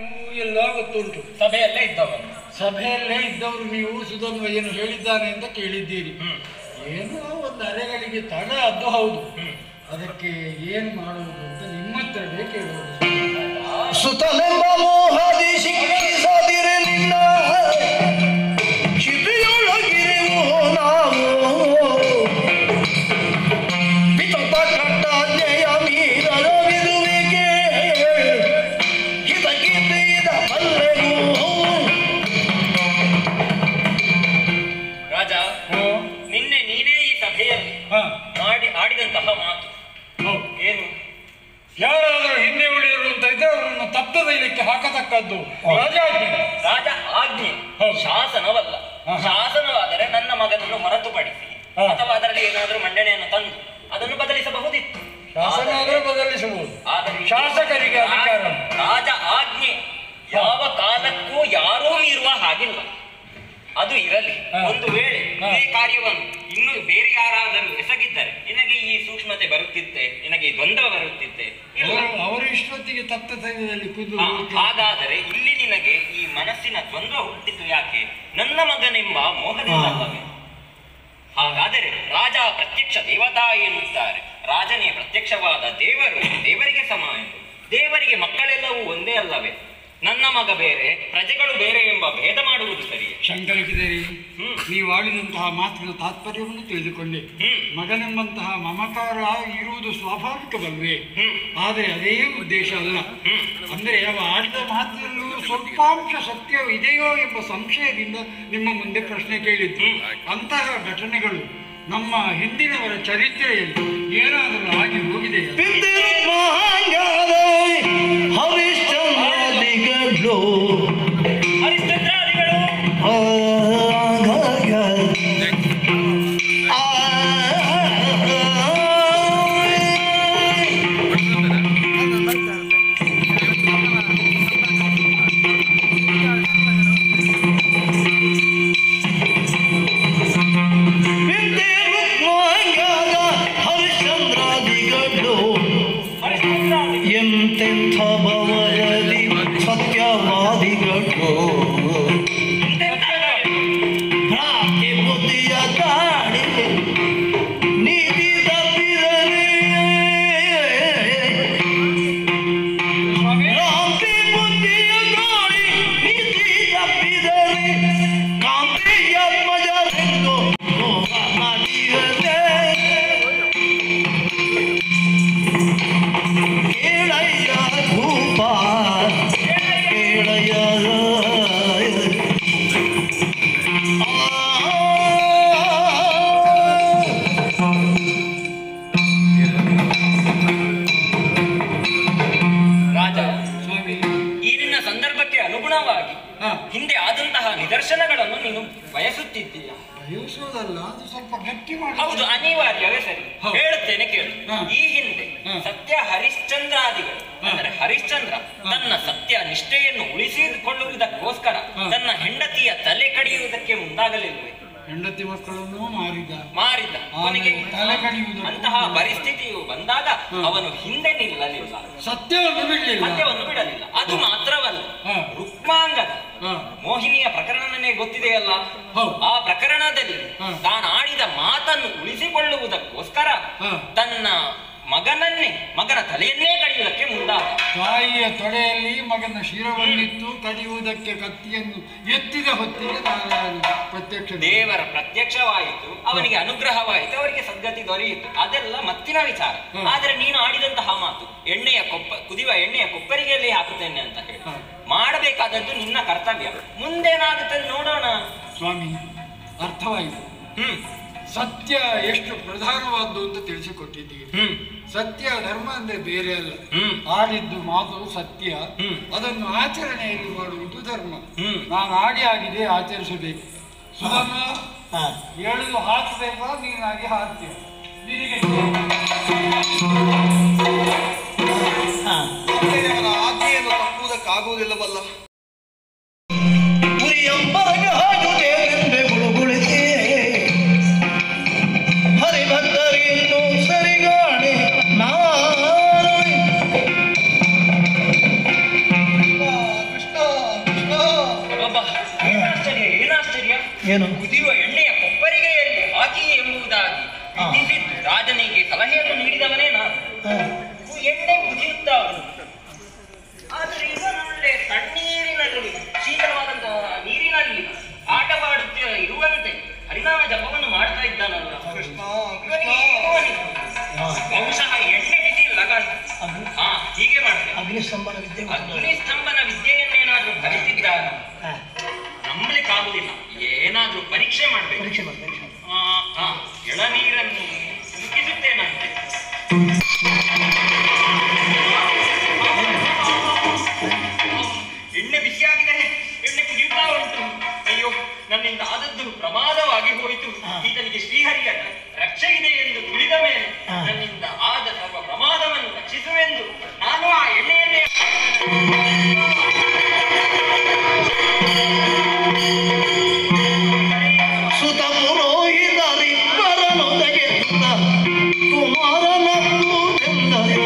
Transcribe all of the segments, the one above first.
ಎಲ್ಲ ಗೊತ್ತುಂಟು ಸಭೆಯಲ್ಲೇ ಇದ್ದವನು ಸಭೆಯಲ್ಲೇ ಇದ್ದವರು ನೀವು ಸುಧನ್ವಯ್ಯನು ಹೇಳಿದ್ದಾನೆ ಅಂತ ಕೇಳಿದ್ದೀರಿ ಹ್ಮ್ ಏನೋ ಒಂದು ಅರೆಗಳಿಗೆ ತಡ ಅದು ಹೌದು ಹ್ಮ್ ಅದಕ್ಕೆ ಏನು ಮಾಡುವುದು ಅಂತ ನಿಮ್ಮ ಹತ್ರವೇ ಕೇಳುವುದು ಸುತನೆಂಬ ಮೋಹದಿ ಶಿಕ್ಷಿಸದಿರೆ ನಿನ್ನ ಶಿಬಿಯೊಳಗಿರುವು ನಾವು ಪಿತಪ ಕಟ್ಟಾಜ್ಞೆಯ ಮೀರಲವಿರುವಿಕೆ ಹಿತಗಿದ್ದ ಬಲ್ಲೆಗೂ ರಾಜ ಓ ನಿನ್ನೆ ನೀನೇ ಈ ಸಭೆಯಲ್ಲಿ ಹಾ ಮಾಡಿ ಆಡಿದಂತಹ ಮಾತು ಹೌದು ಏನು ಯಾರಾದರೂ ಹಿಂದೆ ಉಳಿದರು ಅಂತ ಇದ್ರೆ ಅವರನ್ನು ತಪ್ಪದೈಲಿಕ್ಕೆ ಹಾಕತಕ್ಕದ್ದು ರಾಜಾಜ್ಞೆ ರಾಜ ಆಜ್ಞೆ ಹೌದು. ಶಾಸನವಲ್ಲ ಹಾ. ಶಾಸನವಾದರೆ ನನ್ನ ಮಗನನ್ನು ಹೊರತುಪಡಿಸಿ ಹಾ. ಅಥವಾ ಅದರಲ್ಲಿ ಏನಾದರೂ ಮಂಡನೆಯನ್ನು ತಂದು ಅದನ್ನು ಬದಲಿಸಬಹುದಿತ್ತು ಶಾಸನ ಆದ್ರೆ ಆದರೆ- ಬದಲಿಸಬಹುದು ಆದರೆ ಶಾಸಕರಿಗೆ ಅಧಿಕಾರ ಉಂಟು. ರಾಜ ಆಜ್ಞೆ ಯಾವ ಕಾಲಕ್ಕೂ ಯಾರೂ ಮೀರುವ ಹಾಗಿಲ್ಲ ಅದು ಇರಲಿ ಹಾ. ಒಂದು ವೇಳೆ ಹಾ. ಇದೇ ಕಾರ್ಯವನ್ನು ಇನ್ನು ಬೇರೆ ಯಾರಾದರೂ ಎಸಗಿದ್ದರೆ ನಿನಗೆ ಈ ಸೂಕ್ಷ್ಮತೆ ಬರುತ್ತಿತ್ತೆ ನಿನಗೆ ಈ ದ್ವಂದ್ವ ಬರುತ್ತಿತ್ತೆ ಇಲ್ಲ ಅವರು ಅವರ ಇಷ್ಟೊತ್ತಿಗೆ ತಪ್ತ ತೈಲದಲ್ಲಿ ಕುದ್ದು ಆ, ಹಾಗಾದರೆ ಇಲ್ಲಿ ನಿನಗೆ ಈ ಮನಸ್ಸಿನ ದ್ವಂದ್ವ ಹುಟ್ಟಿತು ಯಾಕೆ ನನ್ನ ಮಗನೆಂಬ ಮೋಹದಿಂದಲ್ಲವೇ ಹಾಗಾದರೆ ರಾಜ ಪ್ರತ್ಯಕ್ಷ ದೇವತಾ ಎನ್ನುತ್ತಾರೆ ರಾಜನೇ ಪ್ರತ್ಯಕ್ಷವಾದ ದೇವರು ದೇವರಿಗೆ ಸಮ ಎಂದು ದೇವರಿಗೆ ಮಕ್ಕಳೆಲ್ಲವೂ ಒಂದೇ ಅಲ್ಲವೇ ನನ್ನ ಮಗ ಬೇರೆ ಪ್ರಜೆಗಳು ಬೇರೆ ಎಂಬ ಭೇದ ಮಾಡುವುದು ಸರಿಯೇ ಶಂಕರಿಸಿದೇರಿ ಹ್ಮ್. ನೀವು ಆಡಿದಂತಹ ಮಾತಿನ ತಾತ್ಪರ್ಯವನ್ನು ತಿಳಿದುಕೊಂಡೆ ಹ್ಮ್. ಮಗನೆಂಬಂತಹ ಮಮಕಾರ ಇರುವುದು ಸ್ವಾಭಾವಿಕವಲ್ವೇ ಹ್ಮ್ ಆದರೆ ಅದೇ ಉದ್ದೇಶ ಅಲ್ಲ ಹ್ಮ್ ಅಂದ್ರೆ ಅವ ಆಡಿದ ಮಾತಿನಲ್ಲೂ ಸ್ವಲ್ಪಾಂಶ ಸತ್ಯ ಇದೆಯೋ ಎಂಬ ಸಂಶಯದಿಂದ ನಿಮ್ಮ ಮುಂದೆ ಪ್ರಶ್ನೆ ಕೇಳಿದ್ದು ಅಂತಹ ಘಟನೆಗಳು ನಮ್ಮ ಹಿಂದಿನವರ ಚರಿತ್ರೆಯಲ್ಲಿ ಏನಾದರೂ ಆಗಿ ಹೋಗಿದೆಯಾ ಬಿದ್ದಿರು ಮಹಾಂಗಾದ ಹರಿಶ್ಚಂದ್ರಾದಿಗಳು ಹರಿಶ್ಚಂದ್ರಾದಿಗಳು ಆಗಾಗ ಬಿದ್ದಿರು ಮಹಾಂಗಾದ ಹರಿಶ್ಚಂದ್ರಾದಿಗಳು ಹರಿಶ್ಚಂದ್ರಾದಿಗಳು ಎಂತೆಂಥ ಭವದಲ್ಲಿ ಸತ್ಯವಾದಿಗಳು ಭ್ರಾಂತಿ ಬುದ್ಧಿಯ ಗಾಳಿ ನೀತಿ ತಪ್ಪಿದರೆ ಭ್ರಾಂತಿ ಬುದ್ಧಿಯ ಗಾಳಿ ನೀತಿ ತಪ್ಪಿದರೆ ಕಾಂತಿಯ ಮಜರೆಂದು ಮೋಹ ಮಾಡಿದರೆ ಕೇಳಯ್ಯ ಭೂಪ ಕೇಳಯ್ಯ ರಾಜ ಸ್ವಾಮಿ ಈ ನಿನ್ನ ಸಂದರ್ಭಕ್ಕೆ ಅನುಗುಣವಾಗಿ ಹಾ ಹಿಂದೆ ಆದಂತಹ ನಿದರ್ಶನಗಳನ್ನು ನೀನು ಬಯಸುತ್ತಿದ್ದೀಯ ಬಯಸೋದಲ್ಲ ಅದು ಸ್ವಲ್ಪ ಗಟ್ಟಿ ಮಾಡಿ ಹೌದು ಅನಿವಾರ್ಯವೇ ಸರಿ ಹೌದು. ಹೇಳುತ್ತೇನೆ ಕೇಳು ಹಾ. ಈ ಹಿಂದೆ ಹಾ. ಸತ್ಯ ಹರಿಶ್ಚಂದ್ರಾದಿಗಳು ಹಾ. ಅಂದರೆ ಹರಿಶ್ಚಂದ್ರ ಹಾ. ತನ್ನ ಸತ್ಯ ನಿಷ್ಠೆಯನ್ನು ಉಳಿಸಿಕೊಳ್ಳುವುದಕ್ಕೋಸ್ಕರ ಹಾ. ತನ್ನ ಹೆಂಡತಿಯ ತಲೆ ಕಡಿಯುವುದಕ್ಕೆ ಮುಂದಾಗಲಿಲ್ವೇ ಹೆಂಡತಿ ಮಕ್ಕಳನ್ನು ಮಾರಿದ ಮಾರಿದ ಕೊನೆಗೆ ಆಮೇಲೆ ತಲೆ ಕಡಿಯುವುದಕ್ಕೆ ಅಂತಹ ಪರಿಸ್ಥಿತಿಯು ಬಂದಾಗ ಹಾ. ಅವನು ಹಿಂದೆ ನಿಲ್ಲಲಿಲ್ಲ ಸತ್ಯವನ್ನು ಬಿಡಲಿಲ್ಲ ಸತ್ಯವನ್ನು ಬಿಡಲಿಲ್ಲ ಅದು ಮಾತ್ರವಲ್ಲ ಹಾ. ರುಕ್ಮಾಂಗದ ಹಾ. ಮೋಹಿನಿಯ ಪ್ರಕರಣನೇ ಗೊತ್ತಿದೆಯಲ್ಲ ಹೌದು. ಆ ಪ್ರಕರಣದಲ್ಲಿ ಹಾ. ತಾನು ಆಡಿದ ಮಾತನ್ನು ಉಳಿಸಿಕೊಳ್ಳುವುದಕ್ಕೋಸ್ಕರ ಹಾ. ತನ್ನ ಮಗನನ್ನೇ ಮಗನ ತಲೆಯನ್ನೇ ಕಡಿಯುವುದಕ್ಕೆ ಮುಂದಾದ ತಾಯಿಯ ತೊಡೆಯಲ್ಲಿ ಮಗನ ಶಿರವನ್ನಿತ್ತು ಕಡಿಯುವುದಕ್ಕೆ ಕತ್ತಿಯನ್ನು ಎತ್ತಿದ ಹೊತ್ತಿಗೆ ನಾರಾಯಣ ಪ್ರತ್ಯಕ್ಷ ದೇವರ ಪ್ರತ್ಯಕ್ಷವಾಯಿತು ಅವನಿಗೆ ಅನುಗ್ರಹವಾಯಿತು ಅವರಿಗೆ ಸದ್ಗತಿ ದೊರೆಯಿತು ಅದೆಲ್ಲ ಮತ್ತಿನ ವಿಚಾರ ಹ್ಮ್. ಆದರೆ ನೀನು ಆಡಿದಂತಹ ಮಾತು ಎಣ್ಣೆಯ ಕೊಪ್ಪ ಕುದಿಯುವ ಎಣ್ಣೆಯ ಕೊಪ್ಪರಿಗೆಯಲ್ಲಿ ಹಾಕುತ್ತೇನೆ ಅಂತ ಹೇಳಿ ಹ್ಮ್. ಮಾಡಬೇಕಾದದ್ದು ನಿನ್ನ ಕರ್ತವ್ಯ ಮುಂದೇನಾಗುತ್ತೆ ನೋಡೋಣ ಸ್ವಾಮಿ ಅರ್ಥವಾಯಿತು ಹ್ಮ್ ಸತ್ಯ ಎಷ್ಟು ಪ್ರಧಾನವಾದ್ದು ಅಂತ ತಿಳಿಸಿಕೊಟ್ಟಿದ್ದೀರಿ ಹ್ಮ್ ಸತ್ಯ ಧರ್ಮ ಅಂದ್ರೆ ಬೇರೆ ಅಲ್ಲ ಹ್ಮ್ ಆಡಿದ್ದು ಮಾತು ಸತ್ಯ ಹ್ಮ್. ಅದನ್ನು ಆಚರಣೆಯಲ್ಲಿ ಮಾಡುವುದು ಧರ್ಮ ಹ್ಮ್. ನಾನು ಆಡಿ ಆಗಿದೆ ಆಚರಿಸಬೇಕು ಸುಧಮ್ಮ ಎಳೆದು ಹಾಕಬೇಕಾ ನೀನಾಗಿ ಹಾಕ್ತೀಯ ನಿನಗೆ ದೇವರ ಆಜ್ಞೆಯನ್ನು ತಪ್ಪುವುದಕ್ಕಾಗುವುದಿಲ್ಲವಲ್ಲ ಉರಿಯಂಬರಗ ಹಾಕುತ್ತೇನೆಂದೆ ಗುಳುಗುಳಿಸಿ ಹರಿಭಕ್ತರಿನ್ನು ಸರಿಗಾಣಿ ನಾ ಕೃಷ್ಣ ಏನು ಕುದಿಯುವ ಎಣ್ಣೆಯ ಕೊಪ್ಪರಿಗೆಯಲ್ಲಿ ಹಾಕಿ ಎಂಬುದಾಗಿ ಹಾ. ವಿಧಿಸಿದ್ದು ರಾಜನಿಗೆ ಸಲಹೆಯನ್ನು ನೀಡಿದವನೇ ನಾನು ಹಾ. ಎಣ್ಣೆ ಕುದಿಯುತ್ತಾ ಉಂಟು ಆದರೆ ಇವನೊಳ್ಳೆ ತಣ್ಣೀರಿನಲ್ಲಿ ಶೀತಲವಾದಂತಹ ನೀರಿನಲ್ಲಿ ಆಟವಾಡುತ್ತ ಇರುವಂತೆ ಹರಿನಾಮ ಜಪವನ್ನು ಮಾಡ್ತಾ ಇದ್ದಾನಲ್ಲ ಕೃಷ್ಣ ಇವನಿಗೆ ಕೃಷ್ಣ ಏನೋ ಅನಿಸಿತು. ಹಾ. ಬಹುಶಃ ಎಣ್ಣೆ ಬಿಸಿ ಲಗಾಣ ಅಗ್ನಿ ಹಾ ಹೀಗೆ ಮಾಡ್ತೇನೆ ಅಗ್ನಿಸ್ತಂಭನ ವಿದ್ಯೆ ಗೊತ್ತಿಲ್ಲ. ಅಗ್ನಿಸ್ತಂಭನ ವಿದ್ಯೆಯನ್ನೇನಾದ್ರೂ ಕಲಿತಿದ್ದಾನ ಹಾ. ನಂಬಲಿಕ್ಕಾಗುವುದಿಲ್ಲ ಏನಾದ್ರೂ ಪರೀಕ್ಷೆ ಮಾಡ್ಬೇಕು ಪರೀಕ್ಷೆ ಮಾಡಿ ಪರೀಕ್ಷೆ ಮಾಡಿ. ಆ, ಆ, ಎಳನೀರನ್ನು ಮುಗಿಸುತ್ತೇನಂತೆ ಎಣ್ಣೆ ಬಿಸಿಯಾಗಿದೆ ಎಣ್ಣೆ ಕುದಿಯುತ್ತಾ ಉಂಟು ಅಯ್ಯೋ ನನ್ನಿಂದ ಆದದ್ದು ಪ್ರಮಾದವಾಗಿ ಹೋಯಿತು ಹಾ. ಈತನಿಗೆ ಶ್ರೀಹರಿಯ ರಕ್ಷೆ ಇದೆ ಎಂದು ತಿಳಿದ ಮೇಲೆ ಹಾ. ನನ್ನಿಂದ ಆದ ಸರ್ವ ಪ್ರಮಾದವನ್ನು ರಕ್ಷಿಸುವೆಂದು ನಾನು ಆ ಎಣ್ಣೆಯನ್ನೇ ಸುತ ಪುರೋಹಿತರಿಬ್ಬರನ್ನು ತೆಗೆದುತ್ತ ಕುಮಾರನನ್ನು ಚೆಂದರೆ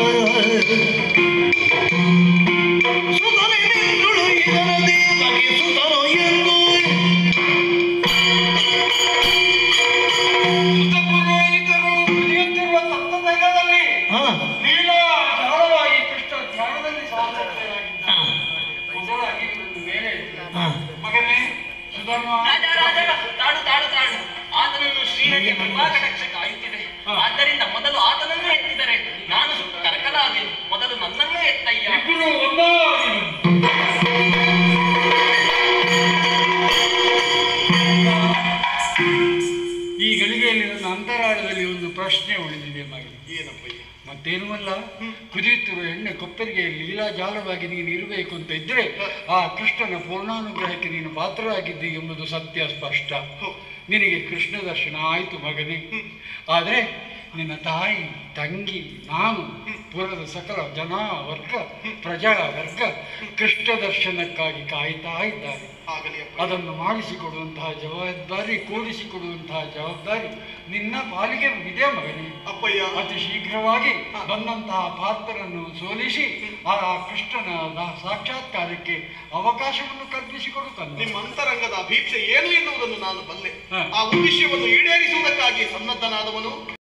ಸುತನೆ ನಿನ್ನುಳು ಇದನ ದೇವಗೆ ಸುತನು ಎಂದು ಸುತ ಪುರೋಹಿತರು ಕುಡಿಯುತ್ತಿರುವ ತತ್ವದಲ್ಲಿ ಹಾ ಲೀಲಾ ಜಾಲವಾಗಿ ಕೃಷ್ಣ ಧ್ಯಾನದಲ್ಲಿ ಸಾಧನೆಯಾಗಿದ್ದ ಹಾ ಮೊದಲಾಗಿ ಒಂದು ಮೇಲೆ ಎತ್ತಿದ. ಹಾ ಮಗನೇ ಸುಧರ್ಮ ರಾಜ ರಾಜ ತಾಳು ತಾಳು ತಾಳು ಆತನನ್ನು ಶ್ರೀಹರಿಯ ಕೃಪಾಕಟಾಕ್ಷ ಕಾಯುತ್ತಿದೆ ಹಾ. ಆದ್ದರಿಂದ ಮೊದಲು ಆತನನ್ನು ಎತ್ತಿದರೆ ನಾನು ಸ್ವಲ್ಪ ಕರಕಲಾದೆನು ಮೊದಲು ನನ್ನನ್ನು ಎತ್ತಯ್ಯ ಇಬ್ಬರು ಒಂದಾಗಿ ಬಂದರು. ಈ ಗಳಿಗೆಯಲ್ಲಿ ನನ್ನ ಅಂತರಾಳದಲ್ಲಿ ಒಂದು ಪ್ರಶ್ನೆ ಉಳಿದಿದೆ ಮಗನಿಗೆ ಏನಪ್ಪಯ್ಯ ಮತ್ತೇನೂ ಅಲ್ಲ ಕುದಿಯುತ್ತಿರುವ ಎಣ್ಣೆ ಕೊಪ್ಪರಿಗೆಯಲ್ಲಿ ಲೀಲಾಜಾಲವಾಗಿ ನೀನು ಇರಬೇಕು ಅಂತ ಇದ್ರೆ ಆ ಕೃಷ್ಣನ ಪೂರ್ಣಾನುಗ್ರಹಕ್ಕೆ ನೀನು ಪಾತ್ರರಾಗಿದ್ದಿ ಎಂಬುದು ಸತ್ಯ ಸ್ಪಷ್ಟ ನಿನಗೆ ಕೃಷ್ಣ ದರ್ಶನ ಆಯಿತು ಮಗನೇ ಆದರೆ ನಿನ್ನ ತಾಯಿ ತಂಗಿ ನಾನು ಪುರದ ಸಕಲ ಜನ ವರ್ಗ ಪ್ರಜಾ ವರ್ಗ ಕೃಷ್ಣ ದರ್ಶನಕ್ಕಾಗಿ ಕಾಯ್ತಾ ಇದ್ದಾರೆ ಆಗಲಿ ಅಪ್ಪ ಅದನ್ನು ಮಾಡಿಸಿಕೊಡುವಂತಹ ಜವಾಬ್ದಾರಿ ಕೂಡಿಸಿಕೊಡುವಂತಹ ಜವಾಬ್ದಾರಿ ನಿನ್ನ ಪಾಲಿಗೆ ಇದೆ ಮಗನೇ ಅಪ್ಪಯ್ಯ ಅತಿ ಶೀಘ್ರವಾಗಿ ಬಂದಂತಹ ಪಾತ್ರರನ್ನು ಸೋಲಿಸಿ ಆ ಕೃಷ್ಣನ ದ- ಸಾಕ್ಷಾತ್ಕಾರಕ್ಕೆ ಅವಕಾಶವನ್ನು ಕಲ್ಪಿಸಿಕೊಡು ತಂದೆ ನಿಮ್ಮ ಅಂತರಂಗದ ಅಭೀಪ್ಸೆ ಏನು ಎನ್ನುವುದನ್ನು ನಾನು ಬಲ್ಲೆ ಹಾ. ಆ ಉದ್ದೇಶವನ್ನು ಈಡೇರಿಸುವುದಕ್ಕಾಗಿ ಸನ್ನದ್ಧನಾದವನು